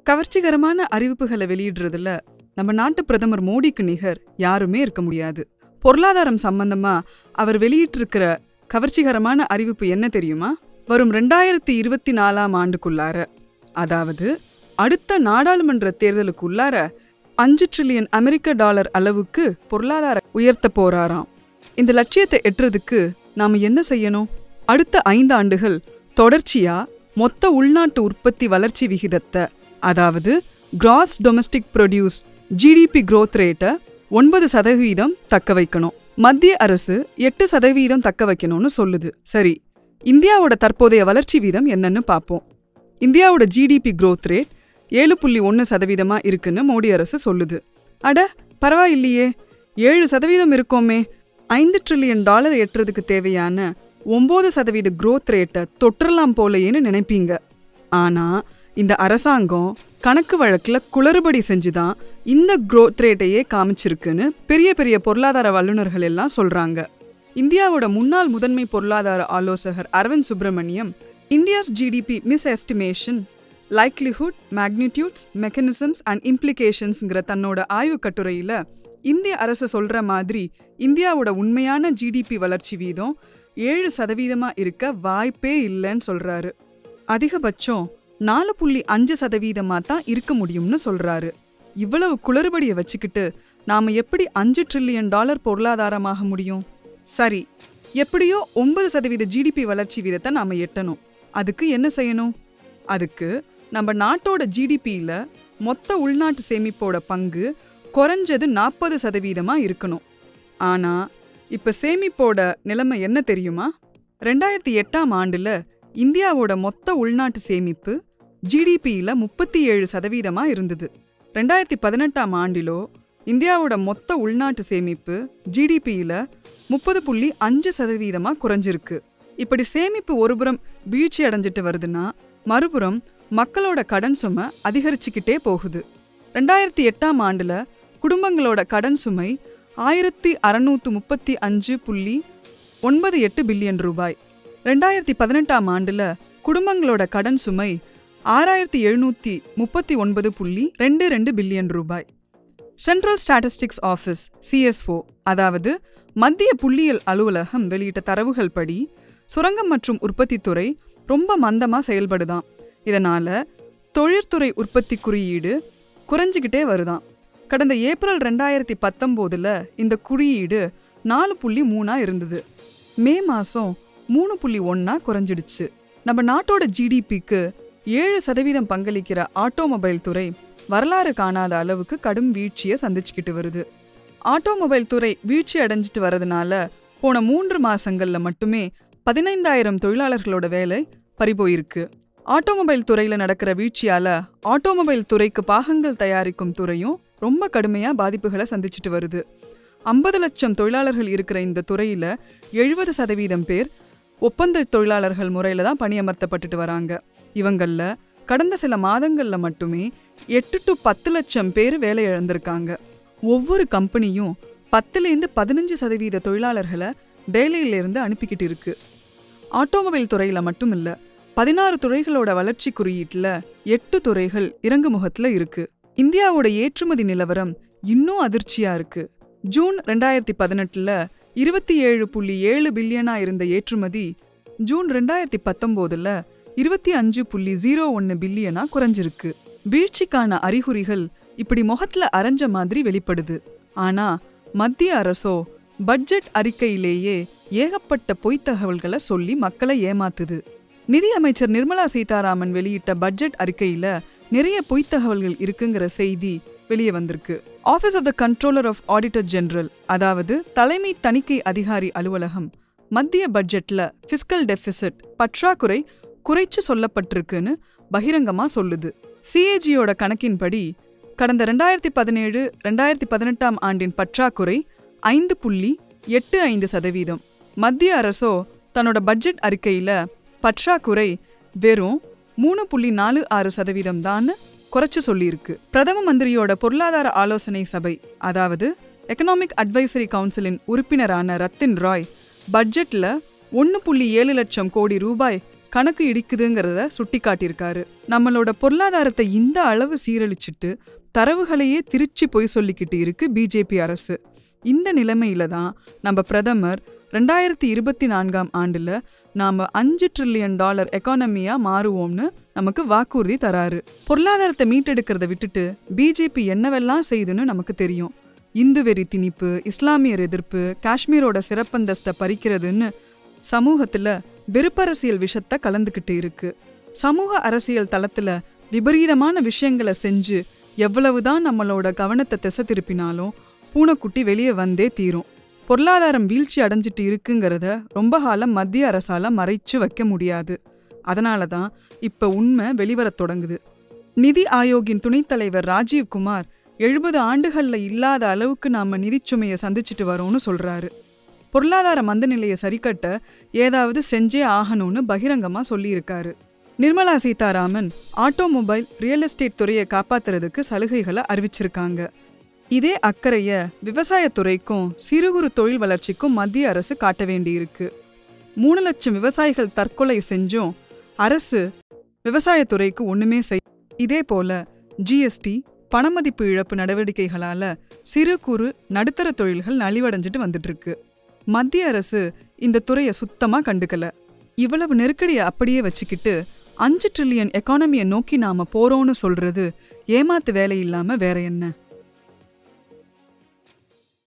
கவர்ச்சிகரமான அறிவிப்புகளை வெளியிடுறதுல நம்ம நாட்டு பிரதமர் மோடிக்கு நிகர் யாருமே இருக்க முடியாது பொருளாதாரம் சம்பந்தமா அவர் வெளியிட்டிருக்கிற கவர்ச்சிகரமான அறிவிப்பு என்ன தெரியுமா வரும் ரெண்டாயிரத்தி இருபத்தி நாலாம் ஆண்டுக்குள்ளார அதாவது அடுத்த நாடாளுமன்ற தேர்தலுக்குள்ளார அஞ்சு ட்ரில்லியன் அமெரிக்க டாலர் அளவுக்கு பொருளாதார உயர்த்த போறாராம் இந்த லட்சியத்தை எட்டுறதுக்கு நாம என்ன செய்யணும் அடுத்த ஐந்து ஆண்டுகள் தொடர்ச்சியா மொத்த உள்நாட்டு உற்பத்தி வளர்ச்சி விகிதத்தை அதாவது gross domestic produce GDP growth ரேட்டை ஒன்பது சதவீதம் தக்க வைக்கணும் மத்திய அரசு எட்டு சதவீதம் தக்க வைக்கணும்னு சொல்லுது சரி இந்தியாவோட தற்போதைய வளர்ச்சி வீதம் என்னன்னு பார்ப்போம் இந்தியாவோட ஜிடிபி growth ரேட் ஏழு புள்ளி ஒன்று சதவீதமா இருக்குன்னு மோடி அரசு சொல்லுது அட பரவாயில்லையே ஏழு சதவீதம் இருக்கோமே ஐந்து ட்ரில்லியன் டாலர் எட்டுறதுக்கு தேவையான ஒம்பது சதவீத growth ரேட்டை தொற்றலாம் போலையேன்னு நினைப்பீங்க ஆனா இந்த அரசாங்கம் கணக்கு வழக்குல குளறுபடி செஞ்சுதான் இந்த growth ரேட்டையே காமிச்சிருக்குன்னு பெரிய பெரிய பொருளாதார வல்லுநர்கள் எல்லாம் சொல்றாங்க இந்தியாவோட முன்னாள் முதன்மை பொருளாதார ஆலோசகர் Arvind Subramanian India's GDP misestimation likelihood magnitudes mechanisms and இம்ப்ளிகேஷன்ஸ்ங்கிற தன்னோட ஆய்வு கட்டுரையில இந்திய அரசு சொல்ற மாதிரி இந்தியாவோட உண்மையான ஜிடிபி வளர்ச்சி வீதம் ஏழு சதவீதமா இருக்க வாய்ப்பே இல்லைன்னு சொல்றாரு அதிகபட்சம் நாலு புள்ளி அஞ்சு சதவீதமா தான் இருக்க முடியும்னு சொல்றாரு இவ்வளவு குளறுபடியை வச்சுக்கிட்டு நாம எப்படி அஞ்சு ட்ரில்லியன் டாலர் பொருளாதாரமாக முடியும் சரி எப்படியோ ஒன்பது சதவீத ஜிடிபி வளர்ச்சி வீதத்தை நாம எட்டணும் அதுக்கு என்ன செய்யணும் அதுக்கு நம்ம நாட்டோட ஜிடிபியில் மொத்த உள்நாட்டு சேமிப்போட பங்கு குறைஞ்சது நாற்பது சதவீதமா இருக்கணும் ஆனா இப்ப சேமிப்போட நிலைமை என்ன தெரியுமா ரெண்டாயிரத்தி எட்டாம் ஆண்டுல இந்தியாவோட மொத்த உள்நாட்டு சேமிப்பு ஜிடிபியில் முப்பத்தி ஏழு சதவீதமா இருந்தது ரெண்டாயிரத்தி பதினெட்டாம் ஆண்டிலோ இந்தியாவோட மொத்த உள்நாட்டு சேமிப்பு ஜிடிபியில் முப்பது புள்ளி அஞ்சு சதவீதமா குறைஞ்சிருக்கு இப்படி சேமிப்பு ஒருபுறம் வீழ்ச்சி அடைஞ்சிட்டு வருதுன்னா மறுபுறம் மக்களோட கடன் சுமை அதிகரிச்சுக்கிட்டே போகுது ரெண்டாயிரத்தி எட்டாம் ஆண்டுல குடும்பங்களோட கடன் சுமை ஆயிரத்தி அறநூற்று முப்பத்தி அஞ்சு புள்ளி ஒன்பது எட்டு பில்லியன் ரூபாய் ரெண்டாயிரத்தி பதினெட்டாம் ஆண்டுல குடும்பங்களோட கடன் சுமை ஆறாயிரத்தி எழுநூற்றி முப்பத்தி ஒன்பது புள்ளி ரெண்டு ரெண்டு பில்லியன் ரூபாய் சென்ட்ரல் ஸ்டாட்டிஸ்டிக்ஸ் ஆஃபீஸ் சிஎஸ்ஓ அதாவது மத்திய புள்ளியியல் அலுவலகம் வெளியிட்ட தரவுகள் படி சுரங்கம் மற்றும் உற்பத்தித்துறை ரொம்ப மந்தமா செயல்படுதாம் இதனால தொழிற்துறை உற்பத்தி குறியீடு குறைஞ்சிக்கிட்டே வருதாம் கடந்த ஏப்ரல் ரெண்டாயிரத்தி பத்தொம்போதுல இந்த குறியீடு நாலு புள்ளி மூணா இருந்தது மே மாசம் மூணு புள்ளி ஒன்னா குறைஞ்சிடுச்சு நம்ம நாட்டோட ஜிடிபிக்கு ஏழு சதவீதம் பங்களிக்கிற ஆட்டோமொபைல் துறை வரலாறு காணாத அளவுக்கு கடும் வீழ்ச்சியை சந்திச்சுக்கிட்டு வருது ஆட்டோமொபைல் துறை வீழ்ச்சி அடைஞ்சிட்டு வரதுனால போன மூன்று மாசங்கள்ல மட்டுமே பதினைந்தாயிரம் தொழிலாளர்களோட வேலை பறிபோயிருக்கு ஆட்டோமொபைல் துறையில நடக்கிற வீழ்ச்சியால ஆட்டோமொபைல் துறைக்கு பாகங்கள் தயாரிக்கும் துறையும் ரொம்ப கடுமையா பாதிப்புகளை சந்திச்சுட்டு வருது ஐம்பது லட்சம் தொழிலாளர்கள் இருக்கிற இந்த துறையில எழுபது சதவீதம் பேர் ஒப்பந்த தொழிலாளர்கள் முறையில தான் பணியமர்த்தப்பட்டுட்டு வராங்க இவங்கள கடந்த சில மாதங்கள்ல மட்டுமே எட்டு டு பத்து லட்சம் பேர் வேலை இழந்திருக்காங்க ஒவ்வொரு கம்பெனியும் பத்துலேருந்து பதினஞ்சு சதவீத தொழிலாளர்களை வேலையிலிருந்து அனுப்பிக்கிட்டு இருக்கு ஆட்டோமொபைல் துறையில மட்டும் இல்ல பதினாறு துறைகளோட வளர்ச்சி குறியீட்டுல எட்டு துறைகள் இறங்கு முகத்துல இருக்கு இந்தியாவோட ஏற்றுமதி நிலவரம் இன்னும் அதிர்ச்சியா இருக்கு ஜூன் ரெண்டாயிரத்தி பதினெட்டுல இருபத்தி ஏழு புள்ளி ஏழு பில்லியனா இருந்த ஏற்றுமதி ஜூன் ரெண்டாயிரத்தி பத்தொம்போதுல இருபத்தி அஞ்சு புள்ளி ஜீரோ ஒன்று பில்லியனா குறைஞ்சிருக்கு வீழ்ச்சிக்கான அறிகுறிகள் இப்படி முகத்துல அரைஞ்ச மாதிரி வெளிப்படுது ஆனா மத்திய அரசோ பட்ஜெட் அறிக்கையிலேயே ஏகப்பட்ட பொய்த் தகவல்களை சொல்லி மக்களை ஏமாத்துது நிதியமைச்சர் நிர்மலா சீதாராமன் வெளியிட்ட பட்ஜெட் அறிக்கையில நிறைய பொய்த் தகவல்கள் இருக்குங்கிற செய்தி வெளியே வந்திருக்கு office of the controller of auditor general அதாவது தலைமை தணிக்கை அதிகாரி அலுவலகம் மத்திய பட்ஜெட்ல ஃபிஸ்கல் டெபிசிட் பற்றாக்குறை குறைச்சு சொல்லப்பட்டிருக்குன்னு பகிரங்கமா சொல்லுது சிஏஜியோட கணக்கின்படி கடந்த ரெண்டாயிரத்தி பதினேழு ரெண்டாயிரத்தி பதினெட்டாம் ஆண்டின் பற்றாக்குறை ஐந்து புள்ளி எட்டு ஐந்து சதவீதம் மத்திய அரசோ தன்னோட பட்ஜெட் அறிக்கையில பற்றாக்குறை வெறும் மூணு புள்ளி நாலு ஆறு சதவீதம் தான் குறைச்சு சொல்லியிருக்கு பிரதம மந்திரியோட பொருளாதார ஆலோசனை சபை அதாவது எக்கனாமிக் அட்வைசரி கவுன்சிலின் உறுப்பினரான ரத்தின் ராய் பட்ஜெட்ல ஒன்று புள்ளி ஏழு லட்சம் கோடி ரூபாய் கணக்கு இடிக்குதுங்கிறத சுட்டிக்காட்டியிருக்காரு நம்மளோட பொருளாதாரத்தை இந்த அளவு சீரழிச்சிட்டு தரவுகளையே திருச்சி பொய் சொல்லிக்கிட்டு இருக்கு பிஜேபி அரசு இந்த நிலைமையில தான் நம்ம பிரதமர் ரெண்டாயிரத்தி இருபத்தி நான்காம் ஆண்டுல நாம அஞ்சு ட்ரில்லியன் டாலர் எக்கானமியா மாறுவோம்னு நமக்கு வாக்குறுதி தராரு பொருளாதாரத்தை மீட்டெடுக்கிறத விட்டுட்டு பிஜேபி என்னவெல்லாம் செய்யுதுன்னு நமக்கு தெரியும் இந்து வெறி திணிப்பு இஸ்லாமியர் எதிர்ப்பு காஷ்மீரோட சிறப்பந்தஸ்தை பறிக்கிறதுன்னு சமூகத்துல வெறுப்பரசியல் விஷத்தை கலந்துக்கிட்டு இருக்கு சமூக அரசியல் தளத்துல விபரீதமான விஷயங்களை செஞ்சு எவ்வளவுதான் நம்மளோட கவனத்தை திசை திருப்பினாலும் பூனைக்குட்டி வெளியே வந்தே தீரும் பொருளாதாரம் வீழ்ச்சி அடைஞ்சிட்டு இருக்குங்கிறத ரொம்ப காலம் மத்திய அரசால மறைச்சு வைக்க முடியாது அதனால தான் இப்ப உண்மை வெளிவரத் தொடங்குது நிதி ஆயோக்கின் துணைத் தலைவர் ராஜீவ் குமார் எழுபது ஆண்டுகள்ல இல்லாத அளவுக்கு நாம நிதிச்சுமையை சந்திச்சிட்டு வரோம்னு சொல்றாரு பொருளாதார மந்த நிலையை சரிக்கட்ட ஏதாவது செஞ்சே ஆகணும்னு பகிரங்கமா சொல்லியிருக்காரு Nirmala Sitharaman automobile real estate துறையை காப்பாத்துறதுக்கு சலுகைகளை அறிவிச்சிருக்காங்க இதே அக்கறைய விவசாயத்துறைக்கும் சிறு குறு தொழில் வளர்ச்சிக்கும் மத்திய அரசு காட்ட வேண்டியிருக்கு மூணு லட்சம் விவசாயிகள் தற்கொலை செஞ்சும் அரசு விவசாயத்துறைக்கு ஒண்ணுமே செய் இதே போல ஜிஎஸ்டி பணமதிப்பு இழப்பு நடவடிக்கைகளால சிறு குறு நடுத்தர தொழில்கள் நலிவடைஞ்சிட்டு வந்துட்டு இருக்கு மத்திய அரசு இந்த துறையை சுத்தமா கண்டுக்கல இவ்வளவு நெருக்கடியை அப்படியே வச்சுக்கிட்டு அஞ்சு ட்ரில்லியன் எக்கானமியை நோக்கி நாம போறோம்னு சொல்றது ஏமாத்து வேலை இல்லாம வேற என்ன